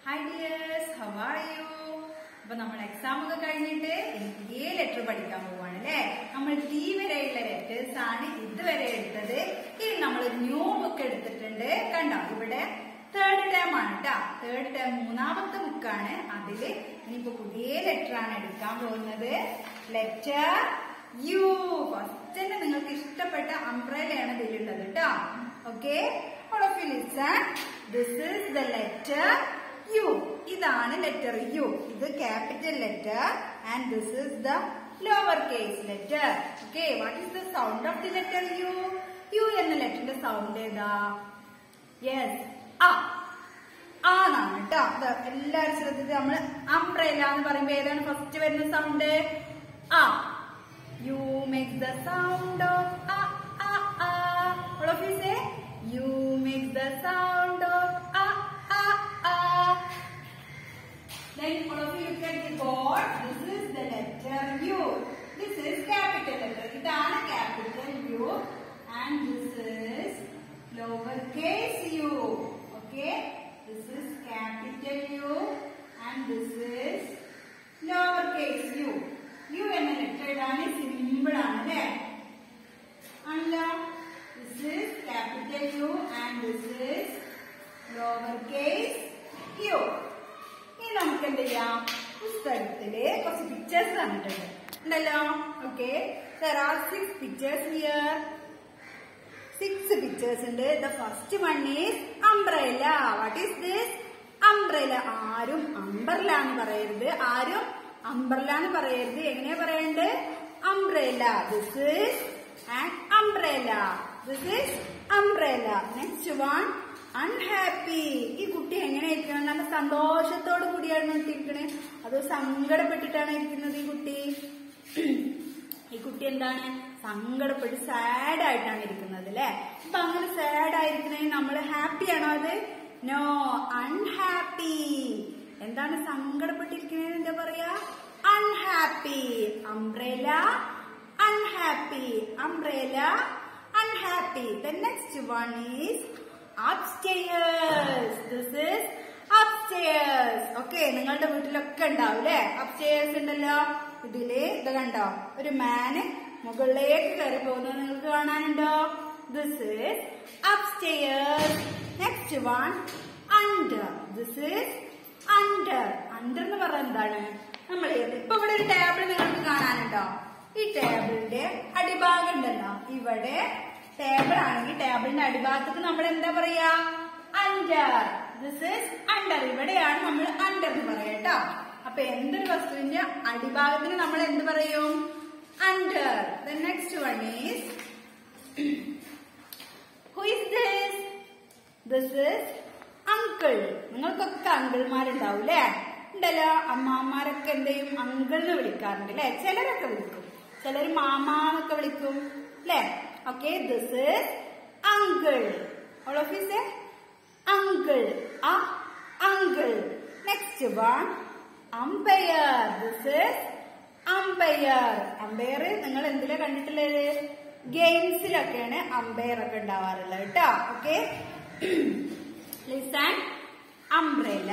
Hi dears how are you അപ്പൊ നമ്മൾ exam ഒക്കെ കഴിഞ്ഞിട്ട് എ ലെറ്റർ പഠിക്കാൻ പോവാണ് അല്ലേ നമ്മൾ ടി വരെയുള്ള ലെറ്റേഴ്സ് ആണ് ഇതുവരെ എടുത്തത് ഇനി നമ്മൾ ന്യൂ ബുക്ക് എടുത്തിട്ടുണ്ട് കണ്ടോ ഇവിടെ തേർഡ് ടേം ആണ് കേട്ടോ തേർഡ് ടേം മൂന്നാമത്തെ ബുക്കാണ് അതില് ഇനിയിപ്പോ പുതിയ ലെറ്റർ ആണ് എടുക്കാൻ പോകുന്നത് ലെറ്റർ യു ഫസ്റ്റ് തന്നെ നിങ്ങൾക്ക് ഇഷ്ടപ്പെട്ട അംബ്രയിലാണ് ഇതിലുള്ളത് കേട്ടോ okay all of you listen this is the letter u ഇതാണ് ലെറ്റർ യു ഇത് capital letter and this is the lower case letter okay what is the sound of the letter U U എന്ന ലെറ്ററിന്റെ sound ഏതാ yes ആ ആന്നാണ് കേട്ടോ ഇത് എല്ലാവരും ശ്രദ്ധിച്ച് നമ്മൾ അംബ്രേല എന്ന് പറയുമ്പോ ഏതാണ് ഫസ്റ്റ് വരുന്ന sound uh you make the sound of uh uh ആ all of you say you make the sound of a a a then all of you look at the board this is the letter u this is capital letter ഇതാണ് capital u and this is lower case u okay this is capital u and this is lower case u u എന്ന letter ഇടാൻ simple ആണ് അല്ലേ ആണല്ലോ this is capital U and this is lower case u ഇനി നമുക്ക് എന്ത് ചെയ്യാം പുസ്തകത്തില് കുറച്ച് പിക്ചേഴ്സ് തന്നിട്ടുണ്ട് ഉണ്ടല്ലോ okay there are six pictures here six pictures ഉണ്ട് the first one is umbrella what is this umbrella ആരും അംബ്രല എന്ന് പറയരുത് ആരും അംബ്രല എന്ന് പറയരുത് എങ്ങനെയാ പറയണ്ടത് umbrella this is an umbrella this is umbrella next one unhappy ഈ കുട്ടി എങ്ങനെ ഇരിക്കണം നല്ല സന്തോഷത്തോടു കൂടിയാണ് ഇരിക്കണേ അതോ സങ്കടപ്പെട്ടിട്ടാണ് ഇരിക്കുന്നത് ഈ കുട്ടി ഈ കുട്ടി എന്താണ് സങ്കടപ്പെട്ട് സാഡ് ആയിട്ടാണ് ഇരിക്കുന്നത് അല്ലെ അപ്പൊ അങ്ങനെ സാഡ് ആയിരിക്കണേ നമ്മൾ ഹാപ്പി ആണോ അത് നോ അൺഹാപ്പി എന്താണ് സങ്കടപ്പെട്ടിരിക്കണേന്ന് എന്താ പറയാ unhappy umbrella unhappy umbrella unhappy the next one is upstairs this is upstairs okay നിങ്ങളുടെ വീട്ടിലൊക്കെ ഉണ്ടാവും അല്ലെ upstairs ഉണ്ടല്ലോ ഇതില് ഇത് കണ്ടോ ഒരു മാന് മുകളിലേക്ക് കയറി പോകുന്നത് നിങ്ങൾക്ക് കാണാനുണ്ടോ this is upstairs next one under this is under under എന്ന് പറഞ്ഞാൽ എന്താണ് നമ്മൾ ഇപ്പൊ ഇവിടെ ഒരു ടേബിൾ നിങ്ങൾക്ക് കാണാനുണ്ടോ ഈ ടേബിളിന്റെ അടിഭാഗം ഉണ്ടല്ലോ ഇവിടെ ടേബിൾ ആണെങ്കിൽ ടേബിളിന്റെ അടിഭാഗത്തേക്ക് നമ്മൾ എന്താ പറയാ അണ്ടർ ദിസ് ഇസ് അണ്ടർ ഇവിടെയാണ് നമ്മൾ അണ്ടർ എന്ന് പറയാ കേട്ടോ അപ്പൊ എന്തൊരു വസ്തുവിന്റെ അടിഭാഗത്തിന് നമ്മൾ എന്ത് പറയും under the next one is who is this this is uncle നിങ്ങൾക്കൊക്കെ അങ്കിൾമാരുണ്ടാവും അല്ലേ ഉണ്ടല്ലോ അമ്മാമാരൊക്കെ എന്ത് ചെയ്യും അങ്കിൾ എന്ന് വിളിക്കാറുണ്ട് അല്ലെ ചിലരൊക്കെ വിളിക്കും ചിലർ മാമാന്നൊക്കെ വിളിക്കും അല്ലേ Okay, this is uncle. All of you say uncle. A uncle. Next one, umpire. This is umpire. Umpire നിങ്ങൾ എന്തിലാ കണ്ടിട്ടുള്ളത് ഗെയിംസിലൊക്കെയാണ് അമ്പയർ ഒക്കെ ഉണ്ടാവാറുള്ളത് കേട്ടോ okay listen umbrella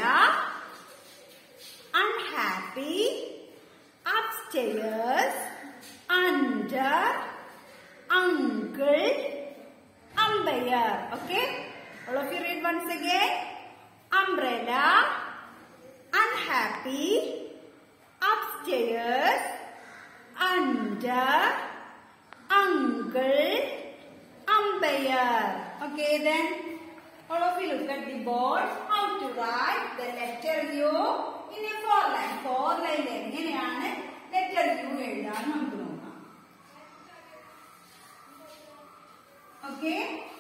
unhappy upstairs under uncle, umpire. Okay? All of you read once again. Umbrella, unhappy, upstairs, under, uncle, umpire. Okay then? All of you look at the board. How to write the letter U in a four line. Four line എങ്ങനെയാണ് letter U എഴുതാൻ നമുക്ക് നോക്കാം. Okay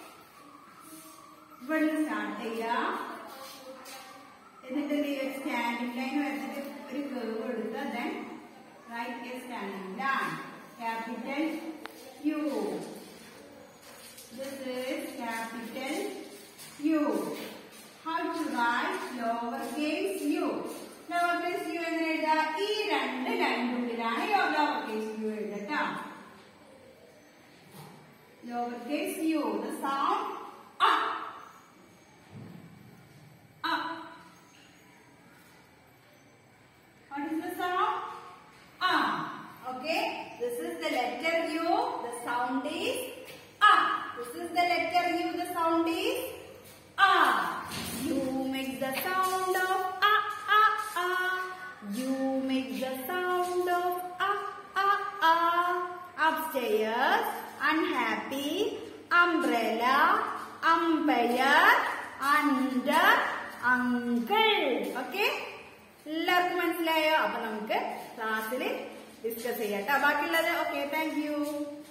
ഇവിടെ start ചെയ്യാം എന്നിട്ട് എന്ത് ചെയ്യുക standing line വരച്ചിട്ട് ഒരു കർവ് എടുക്കുക then write a standing line capital U this is capital U how to write lower case U lower case U എന്ന് എഴുതുക ഈ രണ്ട് ലൈനിന്റെ ഉള്ളിലാണ് ലോവർ കേസ് യു എഴുതട്ടോ lowercase u, the sound up. Up. chairs, unhappy, umbrella, umpire, under, uncle. Okay? എല്ലാവർക്കും മനസ്സിലായോ അപ്പൊ നമുക്ക് ക്ലാസ്സിൽ ഡിസ്കസ് ചെയ്യാം കേട്ടോ ബാക്കിയുള്ളത് ഓക്കെ താങ്ക് യു